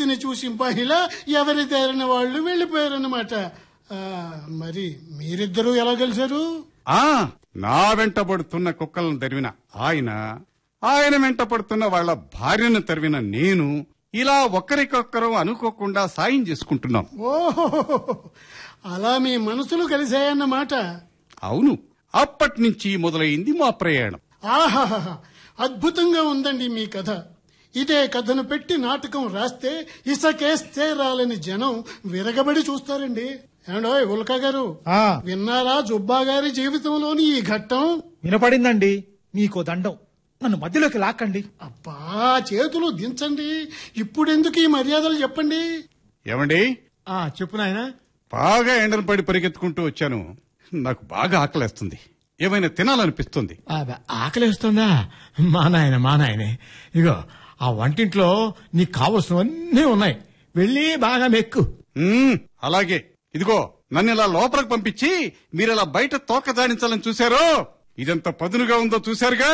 వ్యక్తిని చూసి మహిళ ఎవరి తేరిన వాళ్ళు వెళ్ళిపోయారన్నమాట ఆ, మరి మీరిద్దరూ ఎలా కలిశారు ఆ నా వెంట పడుతున్న కుక్కలను తరివిన ఆయన ఆయన వెంట పడుతున్న వాళ్ళ భార్యను తరివిన నేను ఇలా ఒకరికొకరు అనుకోకుండా సాయం చేసుకుంటున్నాం ఓహో అలా మీ మనసులు కలిశాయన్నమాట అవును అప్పటి నుంచి మొదలైంది మా ప్రయాణం ఆహాహా అద్భుతంగా ఉందండి మీ కథ ఇదే కథను పెట్టి నాటకం రాస్తే ఇసకేస్తే రాలని జనం విరగబడి చూస్తారండి ఏమండోయ్ ఉల్కా గారు ఆ విన్నారా జుబ్బా గారి జీవితంలోని ఈ ఘట్టం వినపడిందండి మీకో దండం నన్ను మధ్యలోకి లాక్కండి అబ్బా చేతులు దించండి ఇప్పుడెందుకు ఈ మర్యాదలు చెప్పండి ఏమండి ఆ చెప్పు నాయనా బాగా ఎండలు పడి పరిగెత్తుకుంటూ వచ్చాను నాకు బాగా ఆకలేస్తుంది ఏమైనా తినాలనిపిస్తుంది ఆ, ఆకలేస్తుందా మా నాయన మా నాయనే ఇగో ఆ వంటింట్లో నీకు కావలసినవన్నీ ఉన్నాయి వెళ్ళి బాగా మెక్కు మ్మ్, అలాగే ఇదిగో నన్ను ఇలా లోపలికి పంపించి మీరు ఇలా బయట తోక జాడించాలని చూశారో ఇదెంత పదునుగా ఉందో చూశారుగా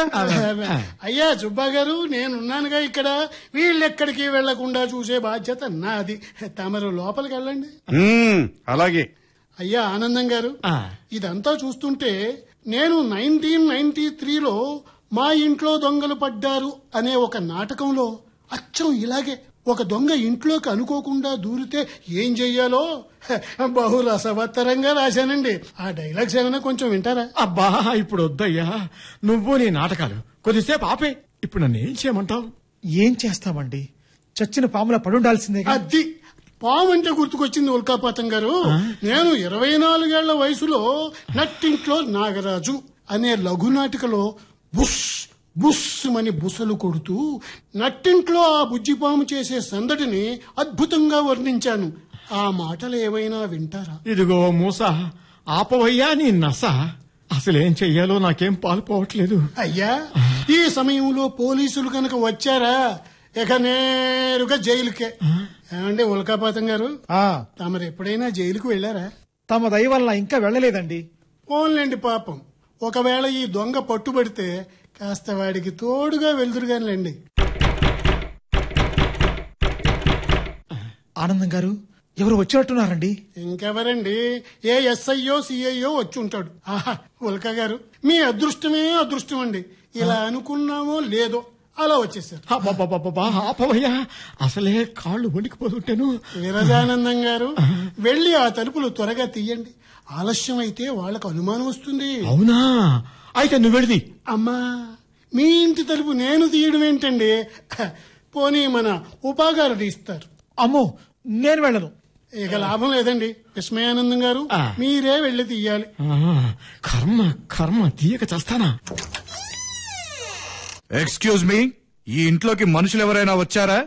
అయ్యా జుబ్బా గారు నేనున్నానుగా ఇక్కడ వీళ్ళెక్కడికి వెళ్లకుండా చూసే బాధ్యత నాది తమరు లోపలికి వెళ్ళండి మ్మ్, అలాగే అయ్యా ఆనందం గారు ఆ. ఇదంతా చూస్తుంటే నేను నైన్టీన్ నైన్టీ త్రీలో మా ఇంట్లో దొంగలు పడ్డారు అనే ఒక నాటకంలో అచ్చం ఇలాగే ఒక దొంగ ఇంట్లోకి అనుకోకుండా దూరితే ఏం చెయ్యాలో హ, బహు రసవత్తరంగా రాశానండి ఆ డైలాగ్స్ ఏమైనా కొంచెం వింటారా అబ్బా ఇప్పుడు వద్దయ్యా నువ్వు నీ నాటకాలు కొద్దిసేపు ఆపే ఇప్పుడు నన్ను ఏం చేయమంటావు ఏం చేస్తామండి చచ్చిన పాముల పడుండాల్సిందే అది పాము అంటే గుర్తుకొచ్చింది ఉల్కాపాతం గారు నేను ఇరవై నాలుగేళ్ల వయసులో నట్టింట్లో నాగరాజు అనే లఘునాటికలో బుస్ బుస్ అని బుసలు కొడుతూ నట్టింట్లో ఆ బుజ్జిపాము చేసే సందడిని అద్భుతంగా వర్ణించాను ఆ మాటలు ఏవైనా వింటారా ఇదిగో మూస ఆపవయ్యా నీ నస అసలేం చెయ్యాలో నాకేం పాల్పోవట్లేదు అయ్యా ఈ సమయంలో పోలీసులు కనుక వచ్చారా ఇక నేరుగా జైలుకే ఏమండి ఉల్కాపాతం గారు ఆ తమరు ఎప్పుడైనా జైలుకు వెళ్ళారా తమ దయ వల్ల ఇంకా వెళ్ళలేదండి పోన్లేండి పాపం ఒకవేళ ఈ దొంగ పట్టుబడితే కాస్త వాడికి తోడుగా వెళ్తురుగానిలేండి ఆనందం గారు ఎవరు వచ్చినట్టున్నారండి ఇంకెవరండి ఏ ఎస్ఐయో సిఐయో వచ్చి ఉంటాడు ఆహా ఉల్కా గారు మీ అదృష్టమే అదృష్టం అండి ఇలా అనుకున్నామో లేదో అలా వచ్చేసారు అబ్బబ్బబ్బబ్బా, ఆపవయ్యా అసలే కాళ్ళు వణికిపోతుంటాను విరజానందం గారు వెళ్లి ఆ తలుపులు త్వరగా తీయండి ఆలస్యం అయితే వాళ్ళకు అనుమానం వస్తుంది అవునా అయితే నువ్వు వెళ్ళి అమ్మా మీ ఇంటి తలుపు నేను తీయడం ఏంటండి పోనీ మన ఉపాగారు తీస్తారు అమ్మో నేను వెళ్ళను ఇక లాభం లేదండి విస్మయానందం గారు ఆ. మీరే వెళ్లి తీయాలి కర్మ కర్మ తీయక చేస్తానా ఎక్స్క్యూజ్ మీ ఈ ఇంట్లోకి మనుషులు ఎవరైనా వచ్చారా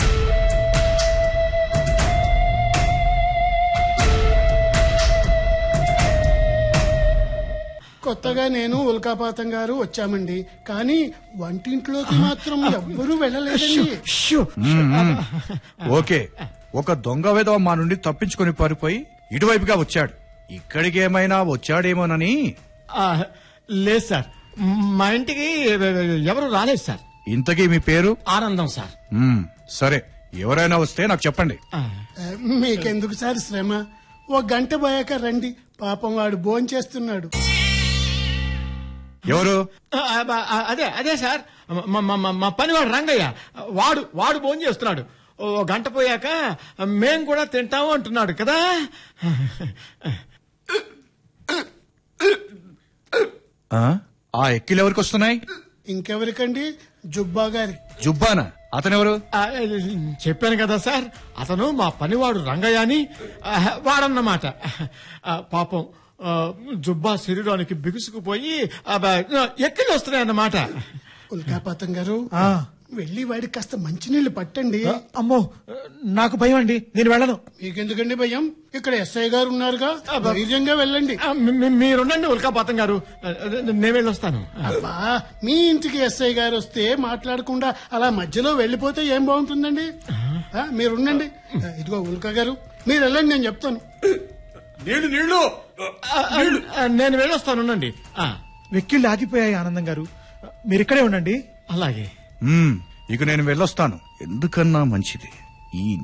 కొత్తగా నేను ఉల్కాపాతం గారు వచ్చామండి కానీ వంటింట్లోకి మాత్రం ఎవ్వరూ వెళ్ళలేదండి షూ. ఓకే ఒక దొంగ విధవ మా నుండి తప్పించుకొని పారిపోయి ఇటువైపుగా వచ్చాడు ఇక్కడికి ఏమైనా వచ్చాడేమోనని ఆ, లేదు సార్ మా ఇంటికి ఎవరు రాలేదు సార్ ఇంతకీ మీ పేరు ఆనందం సార్ మ్మ్, సరే ఎవరైనా వస్తే నాకు చెప్పండి ఆ, ఆ, మీకెందుకు సార్ శ్రమ ఒక గంట పోయాక రండి పాపం వాడు భోంచేస్తున్నాడు ఎవరు ఆ, ఆ, అదే అదే సార్ మా- మా- మా- మా పనివాడు రంగయ్య వాడు వాడు భోజనం చేస్తున్నాడు ఓ గంట పోయాక మేం కూడా తింటాము అంటున్నాడు కదా ఆ? ఆ ఎక్కిలు ఎవరికి వస్తున్నాయి ఇంకెవరికండి జుబ్బా గారి జుబ్బానా అతనెవరు ఆ, చెప్పాను కదా సార్ అతను మా పనివాడు రంగయ్య అని ఆ, వాడన్నమాట ఆ, పాపం ఆ, జుబ్బా శరీరానికి బిగుసుకుపోయి ఆ, బ- ఎక్కిలు వస్తున్నాయన్నమాట ఉల్కాపాతం గారు ఆ వెళ్ళి వాడికి కాస్త మంచినీళ్లు పట్టండి అమ్మో నాకు భయం అండి నేను వెళ్ళను మీకెందుకండి భయం ఇక్కడ ఎస్ఐ గారు ఉన్నారుగా ధైర్యంగా వెళ్ళండి ఆ, మీ- మీ- మీరుండండి ఉల్కాపాతం గారు ఆ, నేను వెళ్ళొస్తాను అబ్బా మీ ఇంటికి ఎస్ఐ గారు వస్తే మాట్లాడకుండా అలా మధ్యలో వెళ్ళిపోతే ఏం బాగుంటుందండి ఆ, మీరుండండి ఆ, ఇదిగో ఉల్కా గారు మీరు వెళ్ళండి నేను చెప్తాను నీళ్లు నీళ్లు ఆ, ఆ, నేను వెళ్ళొస్తాను ఉండండి ఆ, వెక్కిళ్ళు ఆగిపోయాయి ఆనందం గారు మీరు ఇక్కడే ఉండండి అలాగే మ్మ్, ఇక నేను వెళ్ళొస్తాను ఎందుకన్నా మంచిది ఈ